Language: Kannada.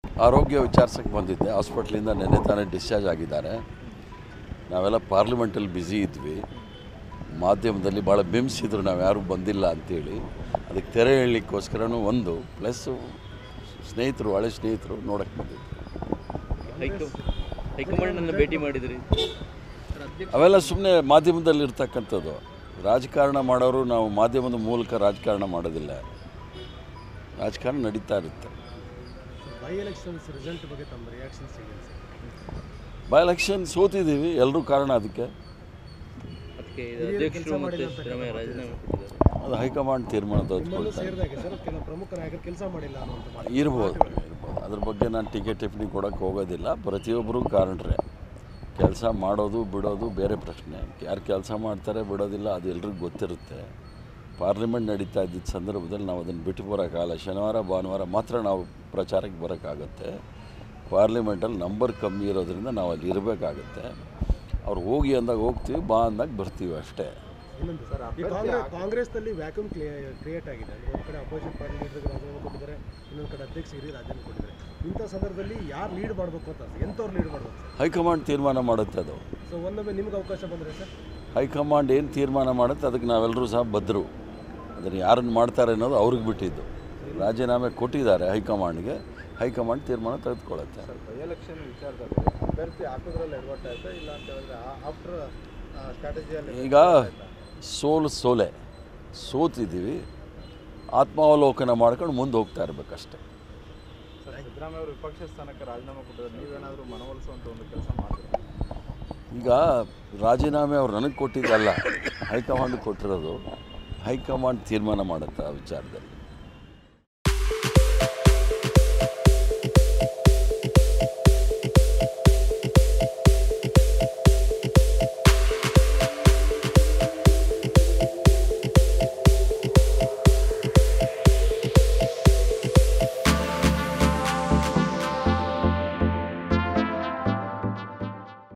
ಆರೋಗ್ಯ ವಿಚಾರಿಸಕ್ಕೆ ಬಂದಿದ್ದೆ ಹಾಸ್ಪಿಟ್ಲಿಂದ ನೆನ್ನೆ ತಾನೇ ಡಿಸ್ಚಾರ್ಜ್ ಆಗಿದ್ದಾರೆ ನಾವೆಲ್ಲ ಪಾರ್ಲಿಮೆಂಟಲ್ಲಿ ಬ್ಯುಸಿ ಇದ್ವಿ ಮಾಧ್ಯಮದಲ್ಲಿ ಭಾಳ ಬಿಂಬಿಸಿದ್ರು ನಾವು ಯಾರೂ ಬಂದಿಲ್ಲ ಅಂತೇಳಿ ಅದಕ್ಕೆ ತೆರೆ ಹೇಳಲಿಕ್ಕೋಸ್ಕರನೂ ಒಂದು ಪ್ಲಸ್ಸು ಸ್ನೇಹಿತರು ಹಳೆ ಸ್ನೇಹಿತರು ನೋಡೋಕ್ಕೆ ಬಂದಿದ್ವಿ ಹೈಕ ಹೈಕಮಾಂಡನ್ನು ಭೇಟಿ ಮಾಡಿದ್ರಿ ಅವೆಲ್ಲ ಸುಮ್ಮನೆ ಮಾಧ್ಯಮದಲ್ಲಿ ಇರ್ತಕ್ಕಂಥದ್ದು ರಾಜಕಾರಣ ಮಾಡೋರು ನಾವು ಮಾಧ್ಯಮದ ಮೂಲಕ ರಾಜಕಾರಣ ಮಾಡೋದಿಲ್ಲ ರಾಜಕಾರಣ ನಡೀತಾ ಇರುತ್ತೆ ಬೈ ಎಲೆಕ್ಷನ್ಸ್ ರಿಸಲ್ಟ್ ಬಗ್ಗೆ ತಮ್ಮ ರಿಯಾಕ್ಷನ್ಸ್ ಹೇಳಿ ಸರ್ ಬೈ ಎಲೆಕ್ಷನ್ ಸೋತಿದ್ದೀವಿ ಎಲ್ಲರೂ ಕಾರಣ ಅದಕ್ಕೆ ಅದಕ್ಕೆ ಅಧ್ಯಕ್ಷರು ಮತ್ತು ಸಿದ್ದರಾಮಯ್ಯ ರಾಜೀನಾಮೆ ಕೊಟ್ಟಿದ್ದಾರೆ ಅದು ಹೈಕಮಾಂಡ್ ತೀರ್ಮಾನ ನಿಮ್ಮಲ್ಲೂ ತೆಗೆದುಕೊಳ್ತಾರೆ ಸೇರಿದಾಗೆ ಸರ್ ಕೆಲವು ಪ್ರಮುಖ ನಾಯಕರು ಕೆಲಸ ಮಾಡಿಲ್ಲ ಅನ್ನುವಂಥ ಮಾತು. ಇರ್ಬೋದು ಇರ್ಬೋದು ಅದ್ರ ಬಗ್ಗೆ ನಾನು ಟಿಕೆಟ್ ಟಿಪ್ಪಣಿ ಕೊಡೋಕ್ಕೆ ಹೋಗೋದಿಲ್ಲ ಪ್ರತಿಯೊಬ್ಬರೂ ಕಾರಣರೇ ಕೆಲಸ ಮಾಡೋದು ಬಿಡೋದು ಬೇರೆ ಪ್ರಶ್ನೆ ಯಾರು ಕೆಲಸ ಮಾಡ್ತಾರೆ ಬಿಡೋದಿಲ್ಲ ಅದು ಎಲ್ರಿಗೂ ಗೊತ್ತಿರುತ್ತೆ ಪಾರ್ಲಿಮೆಂಟ್ ನಡೀತಾ ಇದ್ದಿದ್ದ ಸಂದರ್ಭದಲ್ಲಿ ನಾವು ಅದನ್ನು ಬಿಟ್ಟು ಬರೋಕ್ಕಾಗಲ್ಲ ಶನಿವಾರ ಭಾನುವಾರ ಮಾತ್ರ ನಾವು ಪ್ರಚಾರಕ್ಕೆ ಬರೋಕ್ಕಾಗತ್ತೆ ಪಾರ್ಲಿಮೆಂಟಲ್ಲಿ ನಂಬರ್ ಕಮ್ಮಿ ಇರೋದ್ರಿಂದ ನಾವು ಅಲ್ಲಿ ಇರಬೇಕಾಗತ್ತೆ ಅವ್ರು ಹೋಗಿ ಅಂದಾಗ ಹೋಗ್ತೀವಿ ಬಾ ಅಂದಾಗ ಬರ್ತೀವಿ ಅಷ್ಟೇ ಇನ್ನೊಂದು ಸರ್ ಈ ಕಾಂಗ್ರೆಸ್ ಕಾಂಗ್ರೆಸ್ನಲ್ಲಿ ವ್ಯಾಕ್ಯೂಮ್ ಕ್ರಿಯೇಟ್ ಆಗಿದೆ ಅಂದ್ರೆ ಒಂದು ಕಡೆ ಅಪೋಸಿಷನ್ ಪಾರ್ಟಿ ಲೀಡರ್ಗೆ ರಾಜೀನಾಮೆ ಕೊಟ್ಟಿದ್ದಾರೆ ಇನ್ನೊಂದು ಕಡೆ ಅಧ್ಯಕ್ಷರಿಗೆ ರಾಜೀನಾಮೆ ಕೊಟ್ಟಿದ್ದಾರೆ ಇಂಥ ಸಂದರ್ಭದಲ್ಲಿ ಯಾರು ಲೀಡ್ ಮಾಡಬೇಕು ಅಂತ ಎಂಥವ್ರು ಲೀಡ್ ಮಾಡಬೇಕು ಸರ್ ಹೈಕಮಾಂಡ್ ತೀರ್ಮಾನ ಮಾಡುತ್ತೆ ಅದು ಸೊ ಒಂದೊಮ್ಮೆ ನಿಮ್ಗೆ ಅವಕಾಶ ಬಂದರೆ ಸರ್ ಹೈಕಮಾಂಡ್ ಏನು ತೀರ್ಮಾನ ಮಾಡುತ್ತೆ ಅದಕ್ಕೆ ನಾವೆಲ್ಲರೂ ಸಹ ಬದ್ಧರು ಅದನ್ನು ಯಾರನ್ನು ಮಾಡ್ತಾರೆ ಅನ್ನೋದು ಅವ್ರಿಗೆ ಬಿಟ್ಟಿದ್ದು ರಾಜೀನಾಮೆ ಕೊಟ್ಟಿದ್ದಾರೆ ಹೈಕಮಾಂಡ್ಗೆ ಹೈಕಮಾಂಡ್ ತೀರ್ಮಾನ ತೆಗೆದುಕೊಳ್ಳುತ್ತೆ ಎಲೆಕ್ಷನ್ ವಿಚಾರದಲ್ಲಿ ಅಭ್ಯರ್ಥಿ ಹಾಕೋದ್ರಲ್ಲಿ ಎಡವಟ್ಟ ಆಯ್ತಾ ಇಲ್ಲ ಅಂತ ಹೇಳಿದ್ರೆ ಆಫ್ಟರ್ ಸ್ಟ್ರಾಟಜಿಯಲ್ಲಿ ಈಗ ಸೋಲು ಸೋಲೆ ಸೋತಿದ್ದೀವಿ ಆತ್ಮಾವಲೋಕನ ಮಾಡ್ಕೊಂಡು ಮುಂದೆ ಹೋಗ್ತಾ ಇರಬೇಕಷ್ಟೆ ಸರ್ ಸಿದ್ದರಾಮಯ್ಯ ಅವರು ವಿಪಕ್ಷ ಸ್ಥಾನಕ್ಕೆ ರಾಜೀನಾಮೆ ಕೊಟ್ಟಿದ್ದಾರೆ ನೀವೇನಾದರೂ ಮನವೊಲಿಸುವಂಥ ಒಂದು ಕೆಲಸ ಮಾಡಿದ್ರೆ ಈಗ ರಾಜೀನಾಮೆ ಅವ್ರು ನನಗೆ ಕೊಟ್ಟಿದ್ದಲ್ಲ ಹೈಕಮಾಂಡ್ ಕೊಟ್ಟಿರೋದು ಹೈಕಮಾಂಡ್ ತೀರ್ಮಾನ ಮಾಡುತ್ತೆ ಆ ವಿಚಾರದಲ್ಲಿ